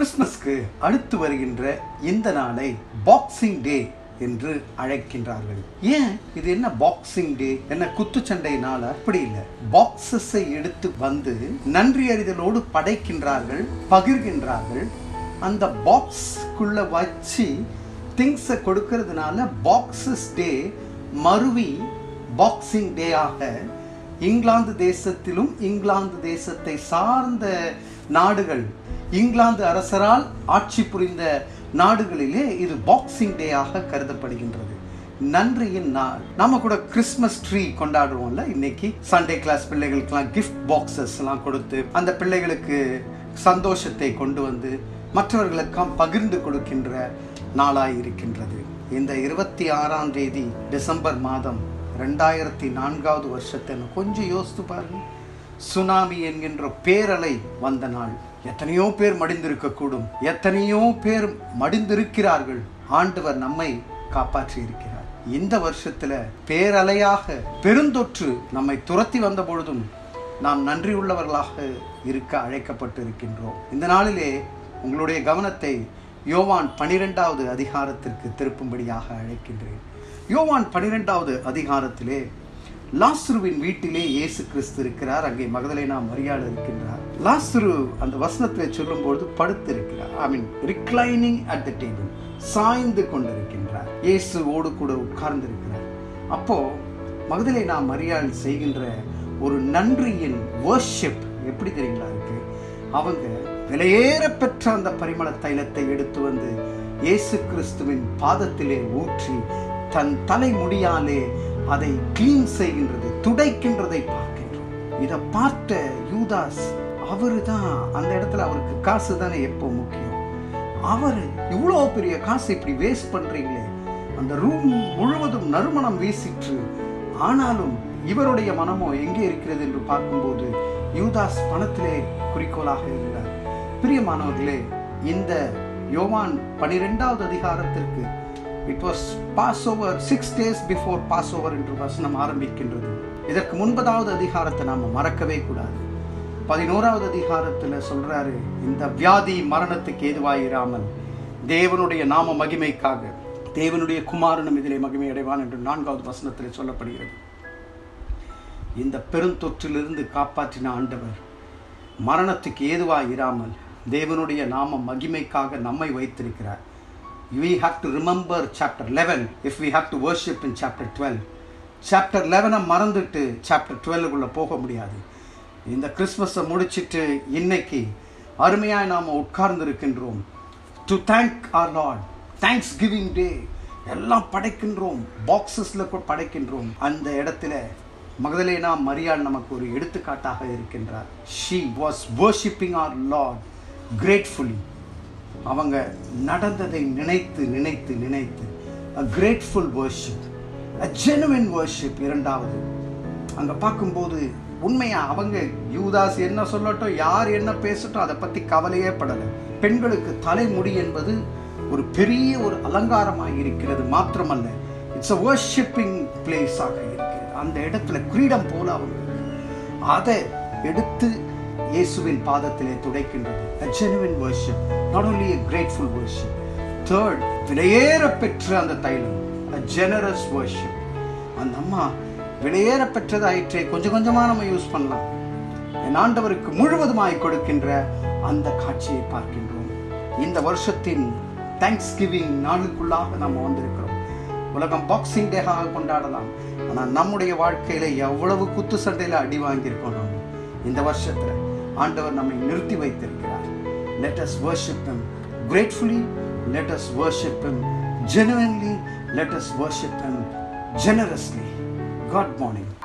கிறிஸ்மஸ்க்கு அடுத்து வருகின்ற இந்த நாளை பாக்ஸிங் டே என்று அழைக்கின்றார்கள் ஏன் இது என்ன பாக்ஸிங் டே என்ன குத்துச்சண்டை நாள் அப்படி இல்லை பாக்ஸஸை எடுத்து வந்து நன்றி அறிதலோடு படைக்கின்றார்கள் பகிர்கின்றார்கள் அந்த பாக்ஸ்க்குள்ள வச்சு திங்ஸை கொடுக்கறதுனால பாக்ஸஸ் டே மருவி பாக்ஸிங் டே ஆக இங்கிலாந்து தேசத்திலும் இங்கிலாந்து தேசத்தை சார்ந்த நாடுகள் இங்கிலாந்து அரசரால் ஆட்சி புரிந்த நாடுகளிலே இது பாக்ஸிங் டே ஆக கருதப்படுகின்றது நன்றியின் நாள் நாம கூட கிறிஸ்மஸ் ட்ரீ கொண்டாடுவோம்ல இன்னைக்கு சண்டே கிளாஸ் பிள்ளைகளுக்கெல்லாம் கிஃப்ட் பாக்ஸஸ் எல்லாம் கொடுத்து அந்த பிள்ளைகளுக்கு சந்தோஷத்தை கொண்டு வந்து மற்றவர்களுக்கும் பகிர்ந்து கொடுக்கின்ற நாளாய் இருக்கின்றது இந்த இருபத்தி ஆறாம் தேதி டிசம்பர் மாதம் ரெண்டாயிரத்தி நான்காவது வருஷத்தை கொஞ்சம் யோசித்து பாருங்க சுனாமி என்கின்ற பேரலை வந்த நாள் எத்தனையோ பேர் மடிந்திருக்கக்கூடும் எத்தனையோ பேர் மடிந்திருக்கிறார்கள் ஆண்டவர் நம்மை காப்பாற்றி இருக்கிறார் இந்த வருஷத்துல பேரலையாக பெருந்தொற்று நம்மை துரத்தி வந்த பொழுதும் நாம் நன்றி உள்ளவர்களாக இருக்க அழைக்கப்பட்டு இருக்கின்றோம் இந்த நாளிலே உங்களுடைய கவனத்தை யோவான் பனிரெண்டாவது அதிகாரத்திற்கு திருப்பும்படியாக அழைக்கின்றேன் யோவான் பனிரெண்டாவது அதிகாரத்திலே லாஸ்ருவின் வீட்டிலே இயேசு கிறிஸ்து இருக்கிறார் அங்கே மகதலேனா மரியாதை இருக்கின்றார் லாஸ்ரு அந்த வசனத்தை சொல்லும்போது படுத்திருக்கிறார் I mean reclining at the table சாய்ந்து கொண்டிருக்கின்றார் இயேசுவோடு கூட உட்கார்ந்து இருக்கிறார் அப்போ மகதலேனா மரியாதை செய்கின்ற ஒரு நன்றியின் வர்ஷிப் எப்படி தெரியுங்களா இருக்கு அவங்க விலையேற பெற்ற அந்த பரிமள தைலத்தை எடுத்து வந்து இயேசு கிறிஸ்துவின் பாதத்திலே ஊற்றி தன் தலைமுடியாலே அதை கிளீன் செய்கின்றது துடைக்கின்றதை பார்க்கின்றோம் இதை பார்த்த யூதாஸ் அவரு தான் அந்த இடத்துல அவருக்கு காசு தானே எப்போ முக்கியம் அவர் இவ்வளோ பெரிய காசு இப்படி வேஸ்ட் பண்றீங்களே அந்த ரூம் முழுவதும் நறுமணம் வீசிற்று ஆனாலும் இவருடைய மனமோ எங்கே இருக்கிறது என்று பார்க்கும்போது யூதாஸ் பணத்திலே குறிக்கோளாக இருந்தார் பிரியமானவர்களே இந்த யோவான் பனிரெண்டாவது அதிகாரத்திற்கு it was Passover six days before Passover என்று வசனம் ஆரம்பிக்கின்றது இதற்கு முன்பதாவது அதிகாரத்தை நாம மறக்கவே கூடாது பதினோராவது அதிகாரத்துல சொல்றாரு இந்த வியாதி மரணத்துக்கு ஏதுவாயிராமல் தேவனுடைய நாம மகிமைக்காக தேவனுடைய குமாரனும் இதிலே மகிமை அடைவான் என்று நான்காவது வசனத்தில் சொல்லப்படுகிறது இந்த பெருந்தொற்றிலிருந்து காப்பாற்றின ஆண்டவர் மரணத்துக்கு ஏதுவாய் இராமல் தேவனுடைய நாம மகிமைக்காக நம்மை வைத்திருக்கிறார் we have to remember chapter 11 if we have to worship in chapter 12 chapter லெவனை மறந்துட்டு சாப்டர் டுவெல்லுக்குள்ளே போக முடியாது இந்த கிறிஸ்மஸை முடிச்சிட்டு இன்னைக்கு அருமையாக நாம் உட்கார்ந்து இருக்கின்றோம் to thank our Lord thanksgiving day எல்லாம் படைக்கின்றோம் பாக்ஸஸில் கூட படைக்கின்றோம் அந்த இடத்துல மகதலேனா மரியாள் நமக்கு ஒரு எடுத்துக்காட்டாக இருக்கின்றார் she was worshipping our Lord gratefully அவங்க நடந்ததை நினைத்து நினைத்து நினைத்து a grateful worship a genuine worship இரண்டாவது அங்க பார்க்கும்போது உண்மையா அவங்க யூதாஸ் என்ன சொல்லட்டும் யார் என்ன பேசட்டும் அதை பத்தி கவலையே படலை பெண்களுக்கு தலைமுடி என்பது ஒரு பெரிய ஒரு அலங்காரமாக இருக்கிறது மாத்திரமல்ல இட்ஸ் அ வர்ஷிப்பிங் பிளேஸாக இருக்கிறது அந்த இடத்துல கிரீடம் போல அவங்க அதை எடுத்து இயேசுவின் பாதத்திலே துடைக்கின்றது a genuine worship not only a grateful worship third விலையேற பெற்ற அந்த தைலம் a generous worship அந்த அம்மா விலையேற பெற்றதாயிற்றே கொஞ்சம் கொஞ்சமா நம்ம யூஸ் பண்ணலாம் என் ஆண்டவருக்கு முழுவதுமாய் கொடுக்கின்ற அந்த காட்சியை பார்க்கின்றோம் இந்த வருஷத்தின் தேங்க்ஸ் கிவிங் நாளுக்குள்ளாக நம்ம வந்திருக்கிறோம் உலகம் பாக்ஸிங் டேகாக கொண்டாடலாம் ஆனால் நம்முடைய வாழ்க்கையில எவ்வளவு குத்து சண்டையில அடி வாங்கியிருக்கோம் நம்ம இந்த வருஷத்துல ஆண்டவர் நம்மை நிறுத்தி வைத்திருக்கிறார் let us worship him gratefully let us worship him genuinely let us worship him generously god morning